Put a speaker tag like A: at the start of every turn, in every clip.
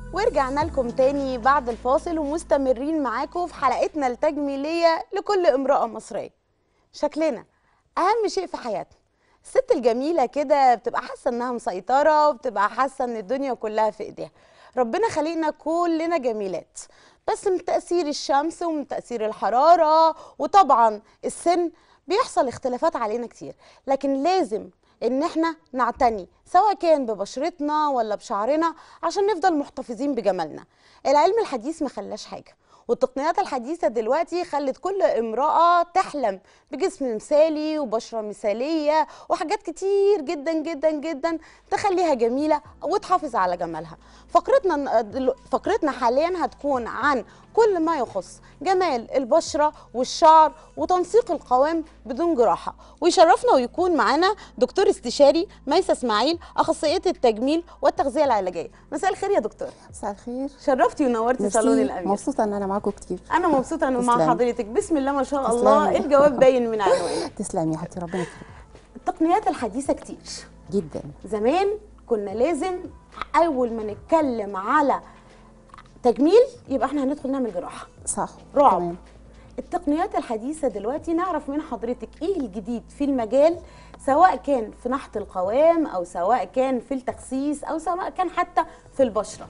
A: ورجعنا لكم تاني بعد الفاصل ومستمرين معاكم في حلقتنا التجميلية لكل امرأة مصرية شكلنا أهم شيء في حياتنا الست الجميلة كده بتبقى حاسة إنها مسيطرة وبتبقى حاسة إن الدنيا كلها في إيديها ربنا خلقنا كلنا جميلات بس من تأثير الشمس ومن تأثير الحرارة وطبعا السن بيحصل اختلافات علينا كتير لكن لازم ان احنا نعتني سواء كان ببشرتنا ولا بشعرنا عشان نفضل محتفظين بجمالنا العلم الحديث ما خلاش حاجه والتقنيات الحديثة دلوقتي خلت كل امرأة تحلم بجسم مثالي وبشرة مثالية وحاجات كتير جدا جدا جدا تخليها جميلة وتحافظ على جمالها فقرتنا دلو- فقرتنا حاليا هتكون عن كل ما يخص جمال البشرة والشعر وتنسيق القوام بدون جراحة ويشرفنا ويكون معانا دكتور استشاري ميسة اسماعيل أخصائية التجميل والتغذية العلاجية مساء الخير يا دكتور
B: مساء الخير
A: شرفتي ونورتي
B: ميرسي.
A: صالون الأمير
B: مبسوطه ان انا معاكم كتير
A: انا مبسوطه انه مع
B: تسلمي.
A: حضرتك بسم الله ما شاء الله
B: تسلمي.
A: الجواب باين من عنوانك
B: تسلمي يا حبيبتي ربنا يكرمك
A: التقنيات الحديثه كتير
B: جدا
A: زمان كنا لازم اول ما نتكلم على تجميل يبقى احنا هندخل نعمل جراحه
B: صح
A: رعب
B: تمام.
A: التقنيات الحديثه دلوقتي نعرف من حضرتك ايه الجديد في المجال سواء كان في نحت القوام او سواء كان في التخسيس او سواء كان حتى في البشره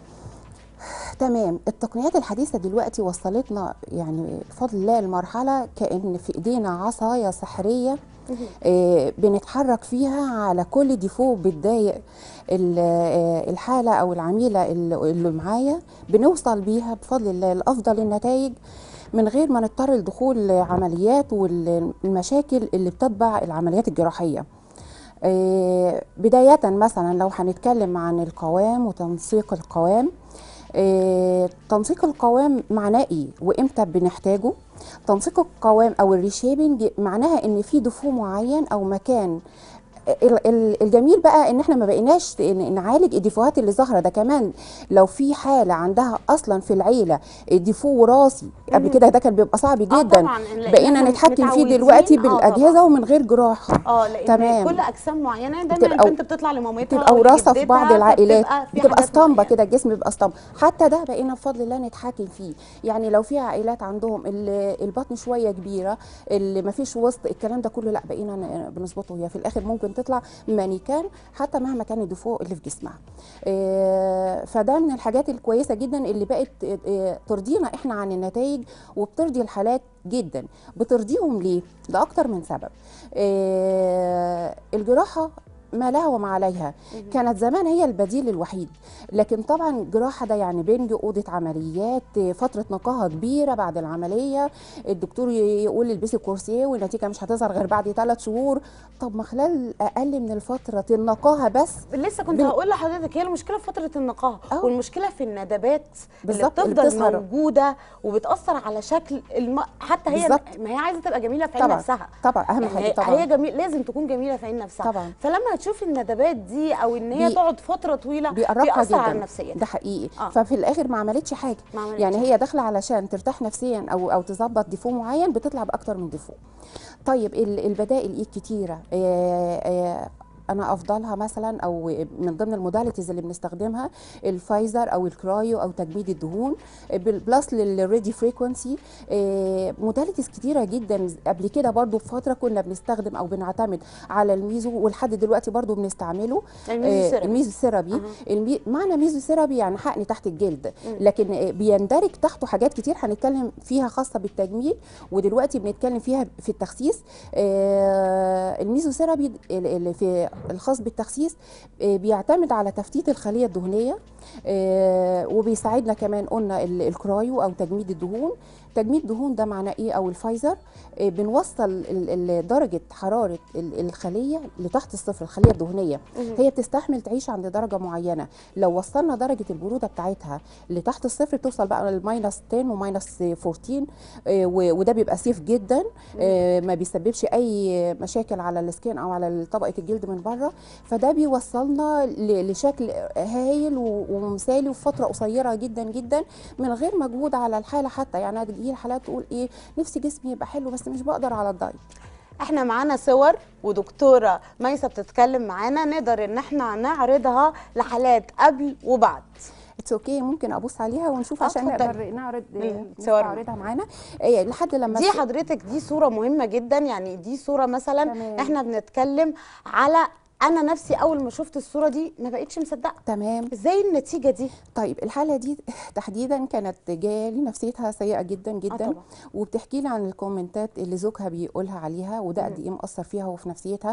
B: تمام التقنيات الحديثه دلوقتي وصلتنا يعني بفضل الله لمرحله كان في ايدينا عصايه سحريه آه، بنتحرك فيها على كل ديفو بتضايق ال- آه، الحاله او العميله اللي اللي معايا بنوصل بيها بفضل الله لافضل النتائج من غير ما نضطر لدخول عمليات والمشاكل اللي بتتبع العمليات الجراحيه آه، بداية مثلا لو هنتكلم عن القوام وتنسيق القوام آه، تنسيق القوام معناه ايه وامتى بنحتاجه تنسيق القوام او الريشيبنج معناها ان في دفو معين او مكان ال- ال- الجميل بقى ان احنا ما بقيناش ن- نعالج الديفوهات اللي ظاهره ده كمان لو في حاله عندها اصلا في العيله ديفو وراثي قبل
A: مم.
B: كده ده كان بيبقى صعب
A: آه
B: جدا
A: طبعاً، لأن
B: بقينا
A: إحنا
B: نتحكم فيه
A: متعودين.
B: دلوقتي
A: آه
B: بالاجهزه
A: طبعاً.
B: ومن غير جراحه
A: اه لان
B: تمام.
A: كل اجسام معينه دايما
B: بتبقى-
A: البنت بتطلع لمامتها
B: بتبقى
A: أو
B: وراثه في
A: لجدتها،
B: بعض العائلات
A: فبتبقى في
B: بتبقى
A: حاجات
B: اسطمبه
A: معينة.
B: كده الجسم بيبقى اسطمبه حتى ده بقينا بفضل الله نتحكم فيه يعني لو في عائلات عندهم ال- البطن شويه كبيره اللي ما فيش وسط الكلام ده كله لا بقينا ن- بنظبطه هي في الاخر ممكن تطلع مانيكان حتى مهما كان الدفوع اللي في جسمها آه، فده من الحاجات الكويسه جدا اللي بقت آه، ترضينا احنا عن النتائج وبترضي الحالات جدا بترضيهم ليه ده اكتر من سبب آه، الجراحه ما لها وما عليها كانت زمان هي البديل الوحيد لكن طبعا جراحه ده يعني بنج اوضه عمليات فتره نقاهه كبيره بعد العمليه الدكتور ي- يقول البسي كورسيه والنتيجه مش هتظهر غير بعد ثلاث شهور طب ما خلال اقل من الفتره النقاهه بس
A: لسه كنت
B: بال-
A: هقول لحضرتك هي المشكله في فتره النقاهه
B: أه.
A: والمشكله في الندبات اللي
B: بالظبط، اللي
A: بتفضل
B: بتظهر.
A: موجوده وبتاثر على شكل الم... حتى هي
B: بالظبط.
A: ما هي عايزه تبقى جميله في عين
B: طبعا
A: نفسها
B: طبعا اهم
A: يعني
B: حاجه
A: هي-
B: طبعا
A: هي جميل لازم تكون جميله في عين نفسها
B: طبعا.
A: فلما هتشوفي الندبات دي او ان هي
B: بي-
A: تقعد فتره طويله
B: بيقربها
A: بيأثر
B: جدا
A: على النفسيه
B: ده حقيقي
A: آه.
B: آه. ففي الاخر ما عملتش حاجه
A: ما عملتش
B: يعني هي داخله علشان ترتاح نفسيا او او تظبط ديفو معين بتطلع باكتر من ديفو طيب ال- البدائل ايه كتيره آه آه انا افضلها مثلا او من ضمن الموداليتيز اللي بنستخدمها الفايزر او الكرايو او تجميد الدهون بالبلس للريدي فريكونسي موداليتيز كتيره جدا قبل كده برضو بفتره كنا بنستخدم او بنعتمد على الميزو ولحد دلوقتي برضو بنستعمله
A: الميزو
B: آه،
A: سيرابي.
B: الميزو ثيرابي
A: أها.
B: المي... معنى ميزو ثيرابي يعني حقن تحت الجلد لكن آه، بيندرج تحته حاجات كتير هنتكلم فيها خاصه بالتجميل ودلوقتي بنتكلم فيها في التخسيس آه، الميزو ثيرابي اللي في الخاص بالتخسيس آه، بيعتمد على تفتيت الخليه الدهنيه آه، وبيساعدنا كمان قلنا ال- الكرايو او تجميد الدهون تجميد دهون ده معناه ايه او الفايزر آه، بنوصل ال- ال- درجه حراره ال- الخليه لتحت الصفر الخليه الدهنيه هي بتستحمل تعيش عند درجه معينه لو وصلنا درجه البروده بتاعتها لتحت الصفر توصل بقى للماينس 10 وماينس 14 آه، و- وده بيبقى سيف جدا آه، ما بيسببش اي مشاكل على السكين او على طبقه الجلد من بره فده بيوصلنا ل- لشكل هايل و- ومثالي وفي فتره قصيره جدا جدا من غير مجهود على الحاله حتى يعني تجي حالات تقول ايه نفسي جسمي يبقى حلو بس مش بقدر على الدايت
A: احنا معانا صور ودكتوره ميسه بتتكلم معانا نقدر ان احنا نعرضها لحالات قبل وبعد
B: اتس اوكي ممكن ابص عليها ونشوف
A: آه،
B: عشان
A: اتفضلي.
B: نقدر نعرض
A: مم،
B: نستعرضها
A: صورنا.
B: معانا إيه، لحد لما
A: دي
B: الس-
A: حضرتك دي صورة مهمة جدا يعني دي صورة مثلا
B: تمام.
A: احنا بنتكلم على انا نفسي اول ما شفت الصورة دي ما بقتش مصدقة
B: تمام
A: ازاي النتيجة دي
B: طيب الحاله دي تحديدا كانت جايه لي نفسيتها سيئه جدا جدا
A: طبعا.
B: وبتحكي لي عن الكومنتات اللي زوجها بيقولها عليها وده قد ايه مأثر فيها وفي نفسيتها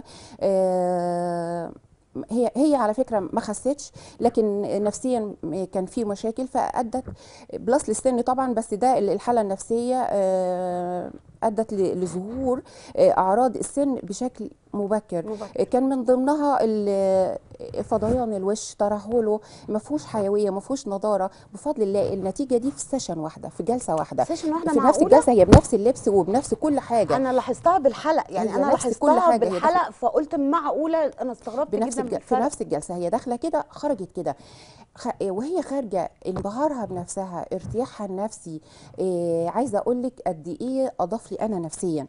B: آه هي هي على فكره ما خستش لكن نفسيا كان في مشاكل فادت بلس للسن طبعا بس ده الحاله النفسيه آه، ادت ل- لظهور آه، اعراض السن بشكل مبكر
A: مبكر.
B: كان من ضمنها ال- فضيان الوش ترهله ما فيهوش حيويه ما فيهوش نضاره بفضل الله النتيجه دي في سيشن واحده في جلسه واحده
A: سيشن واحدة
B: في نفس
A: معقولة؟
B: الجلسه هي بنفس اللبس وبنفس كل حاجه
A: انا لاحظتها بالحلق يعني
B: هي
A: انا
B: نفس كل
A: لاحظتها
B: حاجة، هي
A: بالحلق فقلت معقولة انا استغربت
B: بنفس
A: جدا من
B: الجل... في
A: الفرق.
B: نفس الجلسه هي داخله كده خرجت كده خ... وهي خارجه انبهارها بنفسها ارتياحها النفسي إيه عايزه اقول لك قد ايه اضاف لي انا نفسيا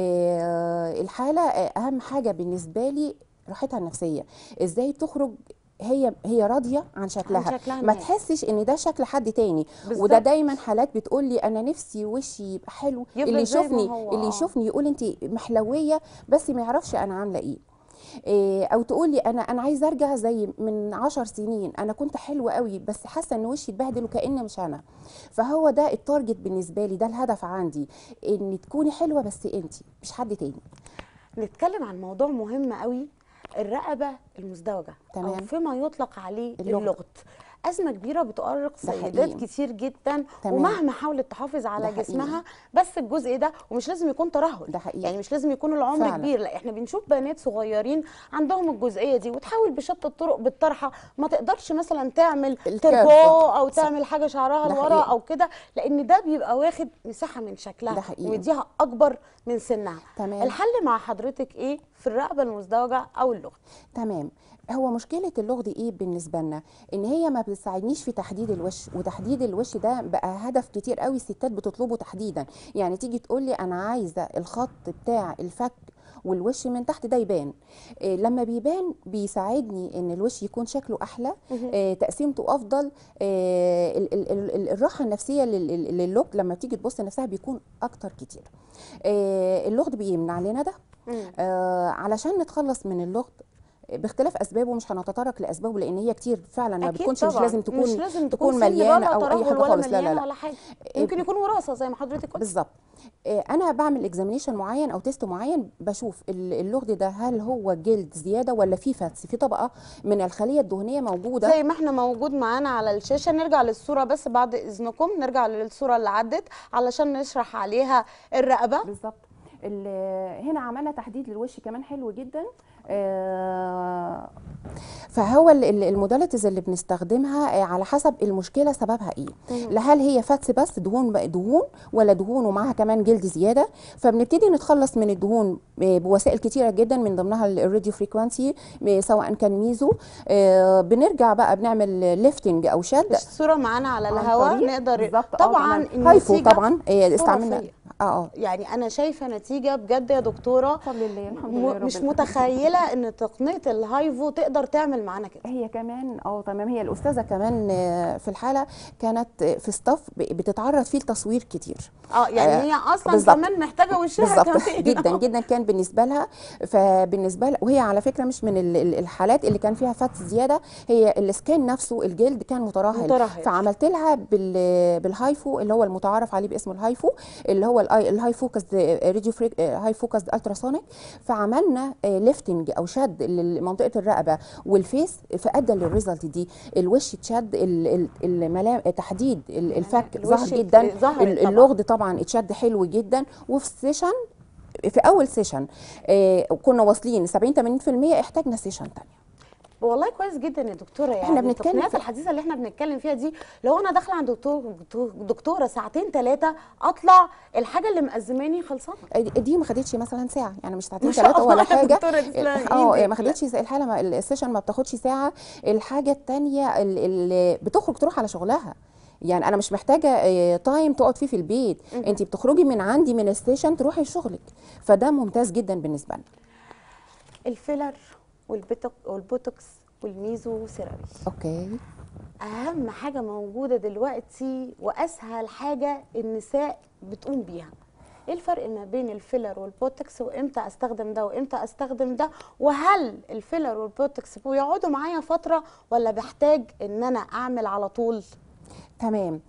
B: إيه الحاله آه، اهم حاجه بالنسبه لي راحتها النفسيه ازاي تخرج هي هي راضيه عن شكلها,
A: شكلها
B: ما
A: النهائي.
B: تحسش ان ده شكل حد تاني
A: بالظبط.
B: وده دايما حالات بتقول لي انا نفسي وشي يبقى حلو
A: يفضل
B: اللي
A: زي ما
B: يشوفني
A: هو،
B: اللي
A: آه.
B: يشوفني يقول انت محلويه بس ما يعرفش انا عامله ايه إيه، او تقول لي انا انا عايزه ارجع زي من عشر سنين انا كنت حلوه قوي بس حاسه ان وشي اتبهدل وكأن مش انا فهو ده التارجت بالنسبه لي ده الهدف عندي ان تكوني حلوه بس انت مش حد تاني
A: نتكلم عن موضوع مهم قوي الرقبة المزدوجة
B: تمام.
A: أو فيما يطلق عليه
B: اللغط.
A: اللغط أزمة كبيرة بتؤرق
B: ده
A: سيدات
B: حقيقي.
A: كتير جدا
B: تمام.
A: ومهما حاولت تحافظ على
B: ده حقيقي.
A: جسمها بس الجزء ده ومش لازم يكون ترهل
B: ده حقيقي.
A: يعني مش لازم يكون العمر
B: فعلا.
A: كبير لا احنا بنشوف بنات صغيرين عندهم الجزئية دي وتحاول بشتى الطرق بالطرحة ما تقدرش مثلا تعمل
B: الكيرف.
A: تربو أو
B: صح.
A: تعمل حاجة شعرها
B: ده
A: لورا
B: حقيقي.
A: أو كده لأن ده بيبقى واخد مساحة من شكلها
B: ده حقيقي.
A: ومديها أكبر من سنها
B: تمام.
A: الحل مع حضرتك ايه في الرقبه المزدوجه او اللغط
B: تمام هو مشكله اللغز ايه بالنسبه لنا ان هي ما بتساعدنيش في تحديد الوش وتحديد الوش ده بقى هدف كتير قوي الستات بتطلبه تحديدا يعني تيجي تقول لي انا عايزه الخط بتاع الفك والوش من تحت ده يبان إيه لما بيبان بيساعدني ان الوش يكون شكله احلى إيه تقسيمته افضل إيه ال- ال- ال- ال- الراحه النفسيه لل- لل- للوك لما تيجي تبص لنفسها بيكون اكتر كتير إيه اللغط بيمنع لنا ده آه علشان نتخلص من اللغط باختلاف اسبابه مش هنتطرق لاسبابه لان هي كتير فعلا ما
A: اكيد
B: بتكونش مش
A: طبعا
B: لازم تكون
A: مش لازم
B: تكون
A: سن
B: مليانه
A: ولا
B: او اي
A: ترهل
B: حاجه
A: ولا
B: خالص لا لا
A: مليانة
B: لا
A: ولا حاجه ممكن يكون وراثه زي ما حضرتك قلت
B: بالظبط آه، انا بعمل اكزامينيشن معين او تيست معين بشوف ال- اللغد ده هل هو جلد زياده ولا في فاتس في طبقه من الخليه الدهنيه موجوده
A: زي ما احنا موجود معانا على الشاشه نرجع للصوره بس بعد اذنكم نرجع للصوره اللي عدت علشان نشرح عليها الرقبه
B: بالظبط ال- هنا عملنا تحديد للوش كمان حلو جدا آه، فهو ال- ال- الموداليتيز اللي بنستخدمها آه، على حسب المشكله سببها ايه لا هل هي فاتس بس دهون بقى دهون ولا دهون ومعاها كمان جلد زياده فبنبتدي نتخلص من الدهون آه، بوسائل كتيره جدا من ضمنها الراديو فريكوانسي سواء كان ميزو آه، بنرجع بقى بنعمل ليفتنج او شد
A: الصوره معانا على
B: عن
A: الهواء
B: طريق-
A: نقدر
B: بالظبط، آه،
A: طبعا
B: تمام. هايفو
A: النتيجة
B: طبعا آه، استعملنا
A: خرافية.
B: اه اه
A: يعني انا شايفه نتيجه بجد يا دكتوره
B: بفضل الله الحمد
A: م-
B: لله رب
A: مش
B: العالمين.
A: متخيله ان تقنيه الهايفو تقدر تعمل معانا كده
B: هي كمان اه تمام هي الاستاذه كمان آه، في الحاله كانت آه، في ستاف ب- بتتعرض فيه لتصوير كتير
A: اه يعني
B: آه،
A: هي اصلا
B: بالظبط.
A: كمان محتاجه وشها
B: بالظبط
A: كمان
B: جدا جدا كان بالنسبه لها فبالنسبه لها وهي على فكره مش من ال- ال- الحالات اللي كان فيها فات زياده هي السكان نفسه الجلد كان مترهل
A: مترهل.
B: فعملت لها بال بالهايفو اللي هو المتعارف عليه باسمه الهايفو اللي هو الاي الهاي فوكس راديو فريك هاي فوكس التراسونيك فعملنا ليفتنج او شد لمنطقه الرقبه والفيس فادى للريزلت دي الوش اتشد ال- ال- الملام تحديد ال- الفك
A: الوش
B: ظهر جدا
A: ظهر
B: ال-
A: طبعاً.
B: اللغد طبعا اتشد حلو جدا وفي سيشن في اول سيشن آه كنا واصلين 70 80% احتاجنا سيشن ثانيه
A: والله كويس جدا يا دكتوره يعني
B: إحنا بنتكلم
A: التقنيات
B: في-
A: الحديثه اللي احنا بنتكلم فيها دي لو انا داخله عند دكتور دكتوره ساعتين ثلاثه اطلع الحاجه اللي مأزماني خلصانه
B: دي ما خدتش مثلا ساعه يعني مش ساعتين
A: ما شاء
B: ثلاثه
A: الله
B: ولا
A: يا
B: حاجه
A: دكتورة تسلم
B: اه
A: إيدك.
B: ما خدتش زي الحاله ما السيشن ما بتاخدش ساعه الحاجه الثانيه اللي بتخرج تروح على شغلها يعني انا مش محتاجه تايم تقعد فيه في البيت انت بتخرجي من عندي من الستيشن تروحي شغلك فده ممتاز جدا بالنسبه لنا
A: الفيلر والبوتوك والبوتوكس والميزو سيرابي
B: اوكي
A: اهم حاجه موجوده دلوقتي واسهل حاجه النساء بتقوم بيها ايه الفرق ما بين الفيلر والبوتوكس وامتى استخدم ده وامتى استخدم ده وهل الفيلر والبوتوكس بيقعدوا معايا فتره ولا بحتاج ان انا اعمل على طول
B: تمام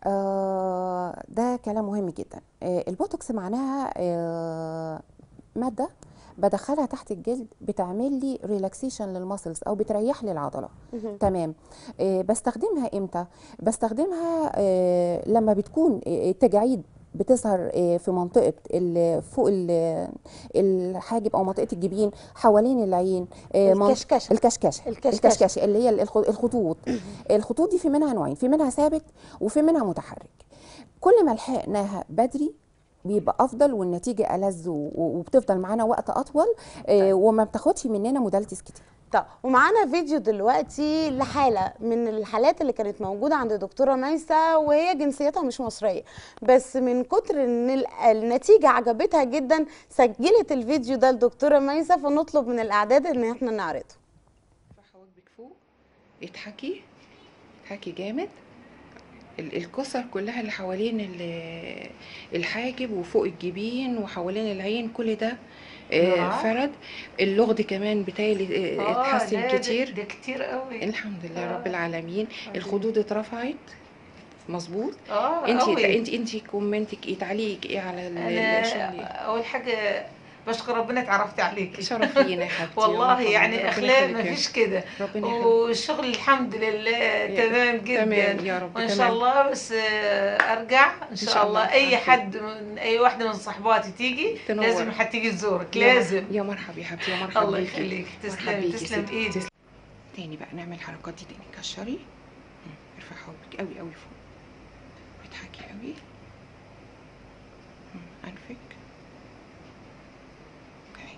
B: آه ده كلام مهم جدا آه البوتوكس معناها آه ماده بدخلها تحت الجلد بتعمل لي ريلاكسيشن للماسلز او بتريح لي العضله
A: مهم.
B: تمام آه بستخدمها امتى بستخدمها آه لما بتكون آه، التجاعيد بتظهر آه، في منطقه ال- فوق ال- الحاجب او منطقه الجبين حوالين العين آه، من-
A: الكشكشه
B: الكشكشه
A: الكشكشة.
B: الكشكشه اللي هي الخ- الخطوط الخطوط دي في منها نوعين في منها ثابت وفي منها متحرك كل ما لحقناها بدري بيبقى افضل والنتيجه ألذ و- وبتفضل معانا وقت اطول آه، وما بتاخدش مننا موداليتيز كتير
A: طب ومعانا فيديو دلوقتي لحالة من الحالات اللي كانت موجودة عند دكتورة ميسة وهي جنسيتها مش مصرية بس من كتر ان ال- النتيجة عجبتها جدا سجلت الفيديو ده لدكتورة ميسة فنطلب من الاعداد ان احنا نعرضه
C: ارفع حواجبك فوق اضحكي اضحكي جامد ال- الكسر كلها اللي حوالين ال- الحاجب وفوق الجبين وحوالين العين كل ده آه،
D: نعم.
C: فرد اللغد كمان بتاعي
D: آه،
C: اتحسن
D: لا، ده-
C: كتير
D: ده كتير قوي
C: الحمد لله
D: آه.
C: رب العالمين
D: عظيم.
C: الخدود اترفعت مظبوط
D: اه
C: انت
D: قوي.
C: انت انت كومنتك ايه تعليقك ايه على ال-
D: انا
C: الشغل
D: اول حاجه بشكر ربنا اتعرفت عليك
C: شرف لينا يا حبيبتي يا
D: والله
C: مرحبا.
D: يعني
C: ربنا
D: اخلاق
C: يخليك
D: ما
C: يا
D: فيش كده
C: ربنا يخليك
D: والشغل الحمد لله تمام جدا
C: تمام يا رب
D: وان
C: تمام.
D: شاء الله بس آه، ارجع ان شاء,
C: شاء
D: الله
C: الله.
D: اي
C: أكيد.
D: حد من اي واحده من صحباتي تيجي
C: تنور.
D: لازم هتيجي تزورك
C: يا-
D: لازم
C: يا مرحبا يا حبيبتي يا مرحبا
D: الله
C: بيكي.
D: يخليك
C: مرحبا
D: تسلم
C: بيكي
D: تسلم
C: ستي.
D: ايدك
C: تسلم. تاني بقى نعمل الحركات دي تاني كشري مم. ارفع حواجبك قوي قوي فوق اضحكي قوي مم. انفك اوكي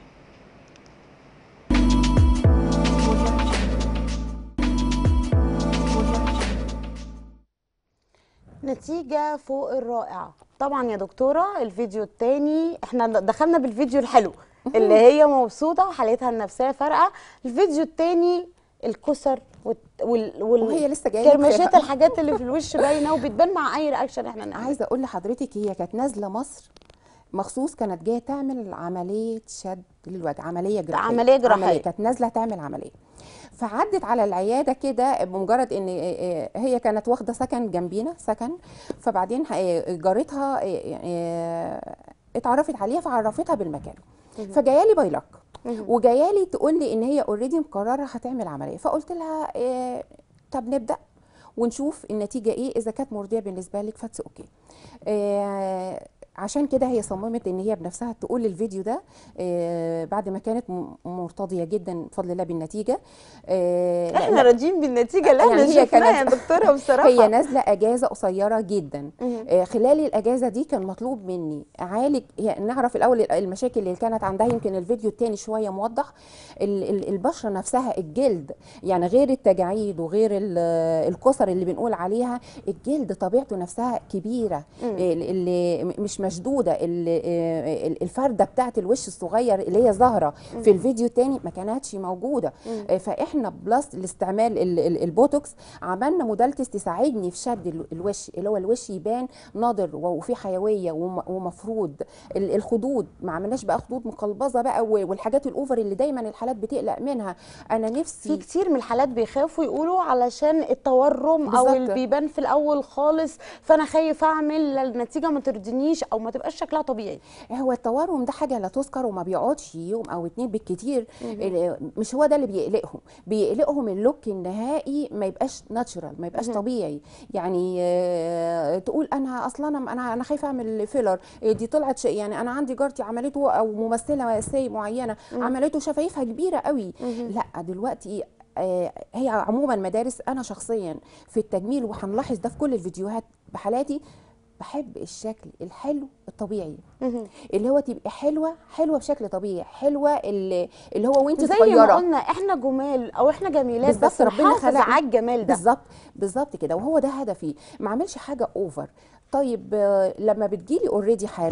A: نتيجة فوق الرائعة طبعا يا دكتورة الفيديو التاني احنا دخلنا بالفيديو الحلو اللي هي مبسوطة وحالتها النفسية فارقة الفيديو التاني الكسر وال... وال... وال...
B: وهي لسه جايه
A: كرمشات الحاجات اللي في الوش باينه وبتبان مع اي رياكشن احنا نعمله
B: عايزه اقول لحضرتك هي كانت نازله مصر مخصوص كانت جايه تعمل عمليه شد للوجه عمليه جراحيه
A: عملية جراحية.
B: كانت نازله تعمل عمليه فعدت على العياده كده بمجرد ان آه، آه، هي كانت واخده سكن جنبينا سكن فبعدين آه، جارتها آه، آه، اتعرفت عليها فعرفتها بالمكان فجايه لي بايلك
A: مهم.
B: وجايه لي تقول لي ان هي اوريدي مقرره هتعمل عمليه فقلت لها آه، طب نبدا ونشوف النتيجه ايه اذا كانت مرضيه بالنسبه لك فاتس اوكي آه عشان كده هي صممت ان هي بنفسها تقول الفيديو ده آه بعد ما كانت م- مرتضيه جدا بفضل الله بالنتيجه آه لا-
A: احنا
B: لا،
A: راضيين بالنتيجه اللي احنا
B: يعني هي
A: شفناها يا
B: كانت-
A: دكتوره بصراحه
B: هي نازله اجازه قصيره جدا
A: مهم.
B: آه، خلال الاجازه دي كان مطلوب مني اعالج يعني نعرف الاول المشاكل اللي كانت عندها يمكن الفيديو التاني شويه موضح ال- ال- البشره نفسها الجلد يعني غير التجاعيد وغير ال- الكسر اللي بنقول عليها الجلد طبيعته نفسها كبيره
A: مم.
B: ال- اللي م- مش مشدوده ال- آه، ال- الفرده بتاعت الوش الصغير اللي هي ظاهره في الفيديو التاني ما كانتش موجوده
A: مم.
B: آه، فاحنا بلس الاستعمال ال- ال- البوتوكس عملنا مودالتس تساعدني في شد ال- الوش اللي هو الوش يبان ناضر وفي حيويه وم- ومفرود ال- الخدود ما عملناش بقى خدود مقلبظه بقى و- والحاجات الاوفر اللي دايما الحالات بتقلق منها انا
A: في
B: نفسي
A: كتير من الحالات بيخافوا يقولوا علشان التورم او
B: بالظبط.
A: اللي بيبان في الاول خالص فانا خايف اعمل لا النتيجه ما ترضينيش او ما تبقاش شكلها طبيعي
B: هو التورم ده حاجه لا تذكر وما بيقعدش يوم او اتنين بالكتير ال- مش هو ده اللي بيقلقهم بيقلقهم اللوك النهائي ما يبقاش ناتشورال ما يبقاش
A: مهم.
B: طبيعي يعني آه، تقول انا اصلا انا انا انا خايفه اعمل فيلر آه، دي طلعت ش- يعني انا عندي جارتي عملته او ممثله سي معينه عملته شفايفها كبيره قوي لا دلوقتي آه، هي عموما مدارس انا شخصيا في التجميل وهنلاحظ ده في كل الفيديوهات بحالاتي بحب الشكل الحلو الطبيعي
A: مهم.
B: اللي هو تبقى حلوه حلوه بشكل طبيعي حلوه اللي, اللي هو وانت
A: زي ما
B: صغيره
A: قلنا احنا جمال او احنا جميلات
B: بالظبط،
A: بس
B: ربنا
A: نحافظ
B: خلقنا.
A: على الجمال ده
B: بالظبط بالظبط كده وهو ده هدفي ما اعملش حاجه اوفر طيب آه، لما بتجيلي اوريدي حاله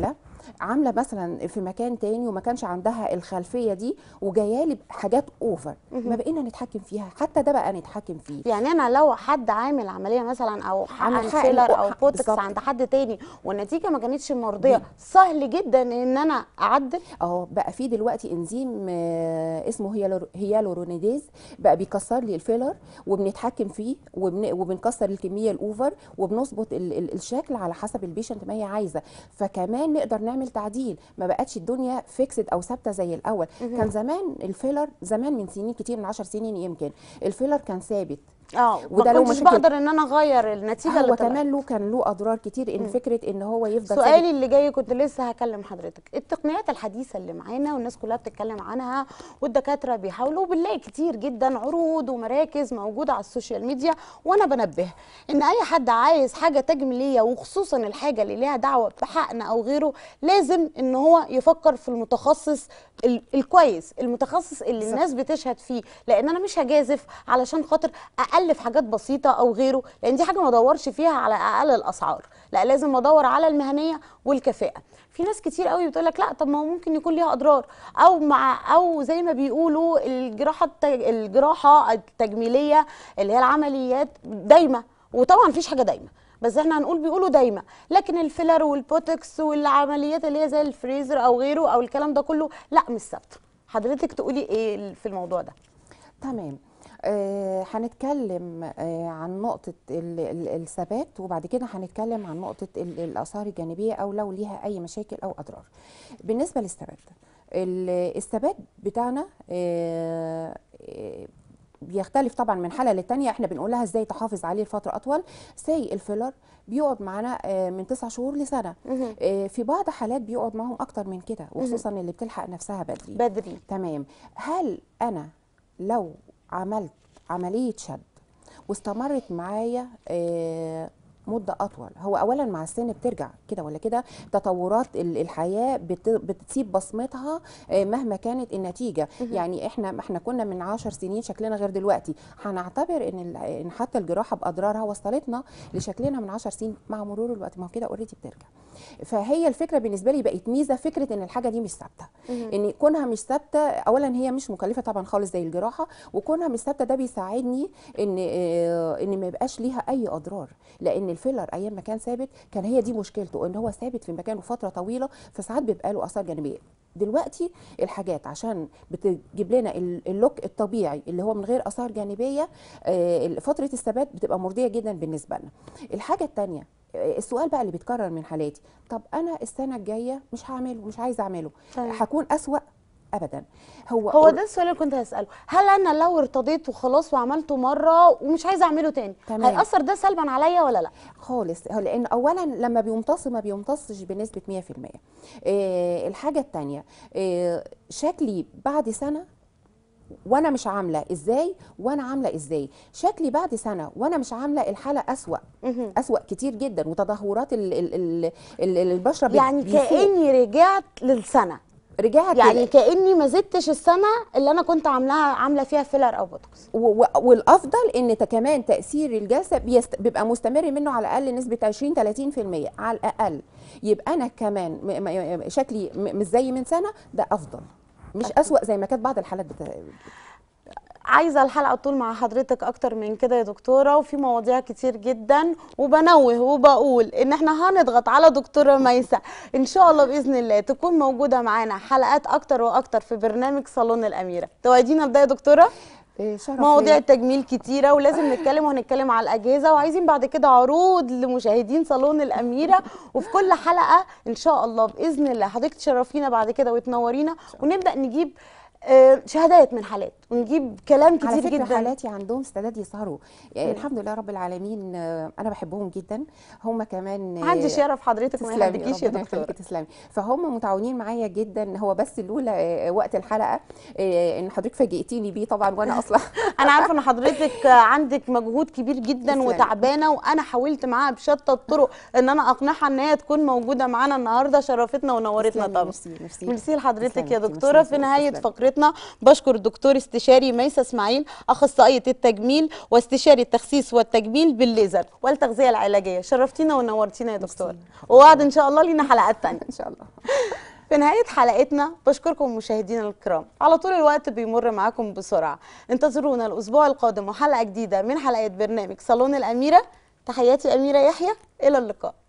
B: عامله مثلا في مكان تاني وما كانش عندها الخلفيه دي وجايه لي بحاجات اوفر ما بقينا نتحكم فيها حتى ده بقى نتحكم فيه
A: يعني انا لو حد عامل عمليه مثلا او
B: عامل
A: حقن
B: حقن
A: فيلر او
B: حق-
A: بوتكس
B: بالظبط.
A: عند حد تاني والنتيجه ما كانتش مرضيه سهل جدا ان انا اعدل
B: اه بقى في دلوقتي انزيم آه، اسمه هيالور- هيالورونيديز بقى بيكسر لي الفيلر وبنتحكم فيه وبن وبنكسر الكميه الاوفر وبنظبط ال- ال- الشكل على حسب البيشنت ما هي عايزه فكمان نقدر نعمل تعديل ما بقتش الدنيا فيكسد او ثابته زي الاول كان زمان الفيلر زمان من سنين كتير من 10 سنين يمكن الفيلر كان ثابت
A: اه
B: وده
A: ما
B: له
A: كنتش
B: مشاكل.
A: بقدر ان انا اغير النتيجه اللي
B: هو
A: طلعت
B: كمان له كان له اضرار كتير ان فكره ان هو يفضل ثابت
A: سؤالي اللي جاي كنت لسه هكلم حضرتك التقنيات الحديثه اللي معانا والناس كلها بتتكلم عنها والدكاتره بيحاولوا وبنلاقي كتير جدا عروض ومراكز موجوده على السوشيال ميديا وانا بنبه ان اي حد عايز حاجه تجميليه وخصوصا الحاجه اللي ليها دعوه بحقن او غيره لازم ان هو يفكر في المتخصص ال- الكويس المتخصص اللي
B: بالظبط.
A: الناس بتشهد فيه لان انا مش هجازف علشان خاطر الف حاجات بسيطه او غيره لان دي حاجه ما ادورش فيها على اقل الاسعار لا لازم ادور على المهنيه والكفاءه في ناس كتير قوي بتقول لك لا طب ما هو ممكن يكون ليها اضرار او مع او زي ما بيقولوا الجراحه التج... الجراحه التجميليه اللي هي العمليات دايمه وطبعا مفيش حاجه دايمه بس احنا هنقول بيقولوا دايما لكن الفيلر والبوتكس والعمليات اللي هي زي الفريزر او غيره او الكلام ده كله لا مش ثابته حضرتك تقولي ايه في الموضوع ده
B: تمام آه هنتكلم آه عن نقطة ال- ال- الثبات وبعد كده هنتكلم عن نقطة ال- الآثار الجانبية أو لو ليها أي مشاكل أو أضرار. بالنسبة للثبات ال- الثبات بتاعنا آه آه، بيختلف طبعا من حاله للتانيه احنا بنقول لها ازاي تحافظ عليه لفتره اطول زي الفيلر بيقعد معانا آه، من تسع شهور لسنه
A: مهم.
B: آه، في بعض حالات بيقعد معاهم اكتر من كده وخصوصا اللي بتلحق نفسها بدري
A: بدري
B: تمام هل انا لو عملت عمليه شد واستمرت معايا آه، مدة أطول هو أولا مع السن بترجع كده ولا كده تطورات ال- الحياة بت- بتسيب بصمتها آه، مهما كانت النتيجة يعني إحنا إحنا كنا من عشر سنين شكلنا غير دلوقتي هنعتبر إن ال- إن حتى الجراحة بأضرارها وصلتنا لشكلنا من عشر سنين مع مرور الوقت ما هو كده أوريدي بترجع فهي الفكرة بالنسبة لي بقت ميزة فكرة إن الحاجة دي مش ثابتة ان كونها مش ثابته اولا هي مش مكلفه طبعا خالص زي الجراحه وكونها مش ثابته ده بيساعدني ان آه، ان ما يبقاش ليها اي اضرار لان الفيلر ايام ما كان ثابت كان هي دي مشكلته ان هو ثابت في مكانه فتره طويله فساعات بيبقى له اثار جانبيه دلوقتي الحاجات عشان بتجيب لنا ال- اللوك الطبيعي اللي هو من غير اثار جانبيه آه، فتره الثبات بتبقى مرضيه جدا بالنسبه لنا الحاجه الثانيه السؤال بقى اللي بيتكرر من حالاتي طب انا السنه الجايه مش هعمله مش عايزه اعمله
A: تمام.
B: هكون اسوا ابدا هو
A: هو ده السؤال اللي كنت هسأله هل انا لو ارتضيت وخلاص وعملته مرة ومش عايزة اعمله تاني
B: تمام.
A: هيأثر ده سلبا عليا ولا لا
B: خالص هو لان اولا لما بيمتص ما بيمتصش بنسبه 100% إيه الحاجه الثانيه إيه شكلي بعد سنه وانا مش عامله ازاي وانا عامله ازاي شكلي بعد سنه وانا مش عامله الحاله اسوا
A: مهم.
B: اسوا كتير جدا وتدهورات ال ال ال ال البشره بت-
A: يعني
B: بيفوق.
A: كأني رجعت للسنة
B: رجعت
A: يعني كأني ما زدتش السنة اللي انا كنت عاملاها عاملة فيها فيلر او بوتوكس
B: و- و- والافضل ان ت- كمان تاثير الجلسه بيست... بيبقى مستمر منه على الاقل نسبه 20 30% على الاقل يبقى انا كمان م... م... شكلي م... مش زي من سنه ده افضل مش اسوا زي ما كانت بعض الحالات بت...
A: عايزه الحلقه تطول مع حضرتك اكتر من كده يا دكتوره وفي مواضيع كتير جدا وبنوه وبقول ان احنا هنضغط على دكتوره ميسة ان شاء الله باذن الله تكون موجوده معانا حلقات اكتر واكتر في برنامج صالون الاميره توعدينا بده يا دكتوره
B: إيه، شرف
A: مواضيع
B: ليا.
A: التجميل كتيرة ولازم نتكلم وهنتكلم على الأجهزة وعايزين بعد كده عروض لمشاهدين صالون الأميرة وفي كل حلقة إن شاء الله بإذن الله حضرتك تشرفينا بعد كده وتنورينا ونبدأ نجيب آه، شهادات من حالات ونجيب كلام كتير
B: على فكره
A: جدا
B: حالاتي عندهم استعداد يسهروا يعني الحمد لله رب العالمين آه، انا بحبهم جدا هم كمان آه،
A: محدش يعرف حضرتك وما
B: تسلمي
A: يحبكيش يا
B: ربنا
A: دكتورة
B: يخليكي تسلمي فهم متعاونين معايا جدا هو بس لولا آه، وقت الحلقه آه، ان حضرتك فاجئتيني بيه طبعا وانا اصلا
A: انا عارفه ان حضرتك عندك مجهود كبير جدا
B: تسلمي.
A: وتعبانه وانا حاولت معاها بشتى الطرق ان انا اقنعها ان هي تكون موجوده معانا النهارده شرفتنا ونورتنا
B: تسلمي،
A: طبعا
B: ميرسي ميرسي
A: ميرسي لحضرتك
B: تسلمي،
A: يا
B: ميرسي،
A: دكتوره
B: ميرسي،
A: في نهايه
B: تسلمي.
A: فقرتنا فقرتنا بشكر الدكتور استشاري ميسة اسماعيل اخصائيه التجميل واستشاري التخسيس والتجميل بالليزر والتغذيه العلاجيه شرفتينا ونورتينا يا دكتور ووعد ان شاء الله لينا حلقات تانية
B: ان شاء الله
A: في نهاية حلقتنا بشكركم مشاهدينا الكرام على طول الوقت بيمر معاكم بسرعة انتظرونا الأسبوع القادم وحلقة جديدة من حلقات برنامج صالون الأميرة تحياتي أميرة يحيى إلى اللقاء